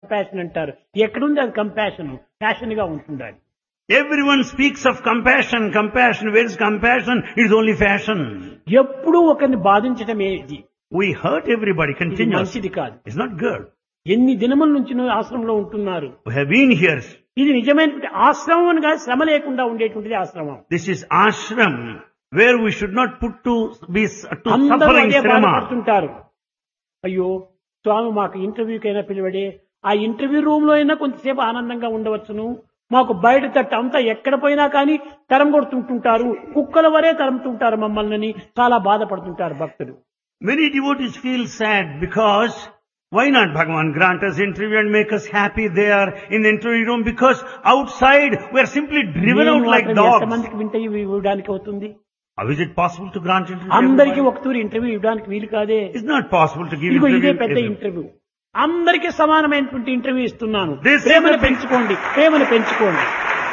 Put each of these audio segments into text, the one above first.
Compassion అంటారు ఎక్కడుంది అది కంపాషన్ ప్యాషన్ గా ఉంటుండాలి Everyone speaks of compassion, compassion. Where is compassion? It is only fashion. ఎప్పుడూ ఒకరిని బాధించటమే ఇది We hurt everybody ఇది continuously. మంచిది కాదు It's not good. ఎన్ని దినముల నుంచి నువ్వు ఆశ్రమంలో ఉంటున్నారు We have been here. ఇది నిజమైనటువంటి ఆశ్రమం అని కాదు శ్రమ లేకుండా ఉండేటువంటిది ఆశ్రమం This is ashram where we should not put to be to అందరూ suffering అదే shrama. బాధపడుతుంటారు అయ్యో స్వామి మాకు ఇంటర్వ్యూకైనా పిలువడే ఆ ఇంటర్వ్యూ రూమ్ లో అయినా కొంతసేపు ఆనందంగా ఉండవచ్చును మాకు బయట తట్టు అంతా ఎక్కడ పోయినా కానీ తరం కొడుతుంటుంటారు కుక్కల వరే తరుముతుంటారు మమ్మల్ని చాలా బాధపడుతుంటారు భక్తులు Many devotees feel sad because why not Bhagavan grant us interview and make us happy there in the interview room because outside we are simply driven నేను out like మాత్రం dogs. ఎంతమందికి ఇంటర్వ్యూ ఇవ్వడానికి అవుతుంది How is it possible to grant interview? to అందరికీ everybody? ఒక తూరి interview ఇవ్వడానికి వీలు కాదే It's not possible to give ఇదిగో ఇదే interview. to పెద్ద everyone. ఇంటర్వ్యూ అందరికీ సమానమైనటువంటి ఇంటర్వ్యూ ఇస్తున్నాను This is ప్రేమను the- పెంచుకోండి ప్రేమను పెంచుకోండి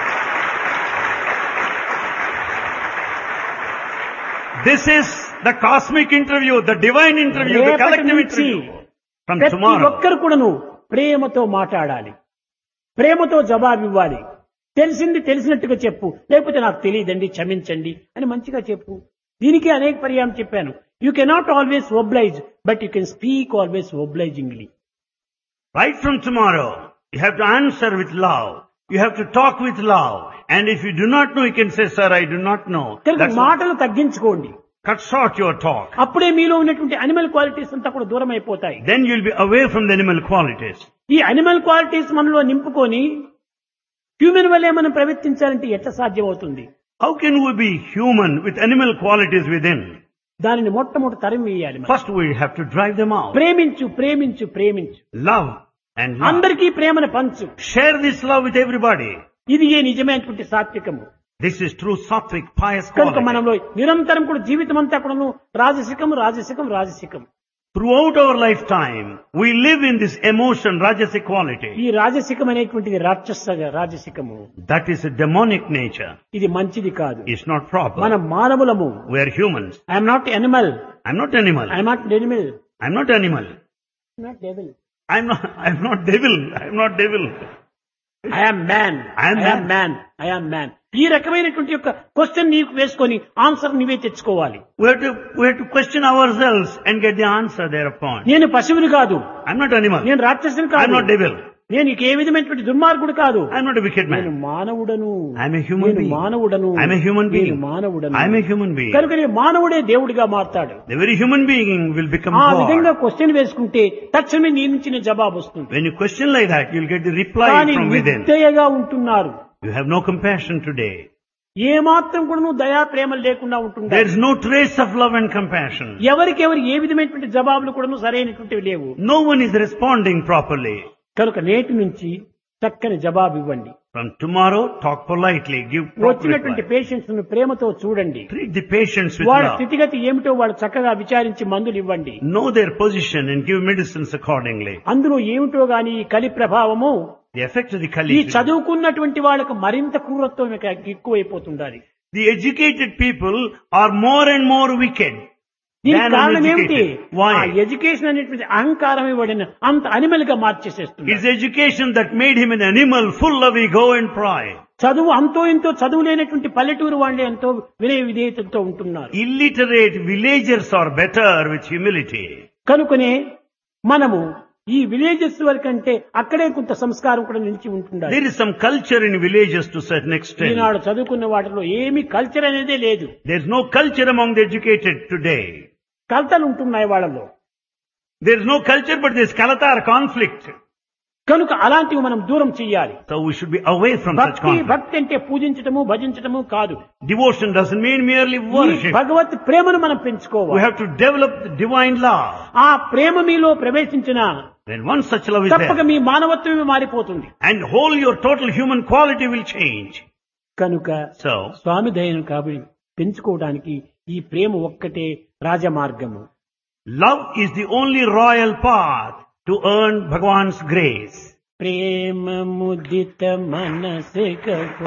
This is the cosmic interview, the divine interview, the రేపటి collective నుంచి interview. From ప్రతి tomorrow. ఒక్కరు కూడాను ప్రేమతో మాట్లాడాలి ప్రేమతో జవాబు ఇవ్వాలి తెలిసింది తెలిసినట్టుగా చెప్పు లేకపోతే నాకు తెలియదండి క్షమించండి అని మంచిగా చెప్పు దీనికి అనేక పర్యాయం చెప్పాను you cannot always oblige but you can speak always obligingly Right from tomorrow, you have to answer with love. You have to talk with love. And if you do not know, you can say, sir, I do not know. కనుక That's what- మాటలు తగ్గించుకోండి cut short your talk. అప్పుడే మీలో ఉన్నటువంటి animal qualities అంతా కూడా దూరం అయిపోతాయి Then you'll be away from the animal qualities. ఈ అనిమల్ క్వాలిటీస్ మనలో నింపుకొని హ్యూమన్ వల్లే మనం ప్రవర్తించాలంటే ఎట్లా సాధ్యం అవుతుంది How can we be human with animal qualities within? దానిని మొట్టమొదటి తరం వేయాలి మనం. First we have to drive them out. ప్రేమించు ప్రేమించు ప్రేమించు Love and love. అందరికీ ప్రేమను పంచు Share this love with everybody. ఇది ఏ నిజమైనటువంటి సాత్వికము This is true sattvic, pious కనుక quality. మనలో నిరంతరం కూడా జీవితం అంతా కూడాను రాజసికం రాజసికం రాజసికం Throughout our lifetime, we live in this emotion, rajasic quality. ఈ రాజసికం అనేటువంటిది రాక్షస రాజసికము That is a demonic nature. ఇది మంచిది కాదు It's not proper. మనం మానవులము We are humans. I'm not animal I'm not animal. I'm not animal I'm not animal. Not devil I'm not, I'm not devil. I'm not devil. I'm man I am I'm man I'm man ఈ రకమైనటువంటి యొక్క question నీకు వేసుకొని answer నీవే తెచ్చుకోవాలి We have to, we have to question ourselves and get the answer thereupon. నేను పశువుని కాదు I'm not animal. నేను రాక్షసుని I'm కాదు not devil. నేను నీకు ఏ విధమైనటువంటి దుర్మార్గుడు కాదు I'm not a wicked నేను man. మానవుడను I'm a human నేను being. మానవుడను I'm a human నేను being. మానవుడను I'm a human being. కనుక నేను మానవుడే దేవుడిగా మారతాడు The very human being will become ఆ విధంగా God. క్వశ్చన్ వేసుకుంటే తక్షణమే నీ నుంచి నీ జవాబు వస్తుంది When you question like that, you'll get the reply కానీ from within. నిర్దయగా ఉంటున్నారు You have no compassion today. ఏ మాత్రం కూడా నువ్వు దయా ప్రేమలు లేకుండా ఉంటున్నారు There is no trace of love and compassion. ఎవరికెవరు ఏ విధమైనటువంటి జవాబులు కూడా సరైనటువంటివి లేవు No one is responding properly. కనుక నేటి నుంచి చక్కని జవాబు ఇవ్వండి From tomorrow, talk politely, give proper వచ్చినటువంటి reply. పేషెంట్స్ ను ప్రేమతో చూడండి Treat the patients with వాళ్ళ love. స్థితిగతి ఏమిటో వాళ్ళు చక్కగా విచారించి మందులు ఇవ్వండి Know their position and give medicines accordingly. అందులో ఏమిటో గాని ఈ కలి ప్రభావము The effect of the ఈ Kali. చదువుకున్నటువంటి వాళ్ళకు మరింత క్రూరత్వం ఇక ఎక్కువైపోతుండాలి The educated people are more and more wicked. దీనికి than కారణం ఏమిటి uneducated. ఆ Why? ఎడ్యుకేషన్ అనేటువంటి అహంకారం ఇవ్వడిన అంత అనిమల్ గా మార్చేసేస్తుంది It's education that made him an animal full of ego and pride. చదువు అంతో ఇంతో చదువు లేనటువంటి పల్లెటూరు వాళ్ళే ఎంతో వినయ విధేయతతో ఉంటున్నారు Illiterate villagers are better with humility. కనుకనే మనము ఈ విలేజెస్ వరకంటే అక్కడే కొంత సంస్కారం కూడా నిలిచి ఉంటుండాలి There is some culture in villages to certain extent. ఈనాడు చదువుకున్న వాటిలో ఏమీ కల్చర్ అనేదే లేదు There's no culture among the educated today. కలతలు ఉంటున్నాయి వాళ్ళలో There's no culture but there's kalatar conflict. కనుక అలాంటివి మనం దూరం చెయ్యాలి So we should be away from such భక్తి conflict. భక్తి అంటే పూజించటము భజించటము కాదు Devotion doesn't mean merely ఈ worship. భగవత్ ప్రేమను మనం We పెంచుకోవాలి have to develop the divine love. ఆ ప్రేమ మీలో ప్రవేశించిన When once such love is తప్పక there, మీ మానవత్వమే మారిపోతుంది and whole your total human quality will change. కనుక So, స్వామి దయను కాబట్టి పెంచుకోవడానికి ఈ ప్రేమ ఒక్కటే రాజమార్గము love is the only royal path to earn Bhagwan's grace. ప్రేమ ముదిత మనసే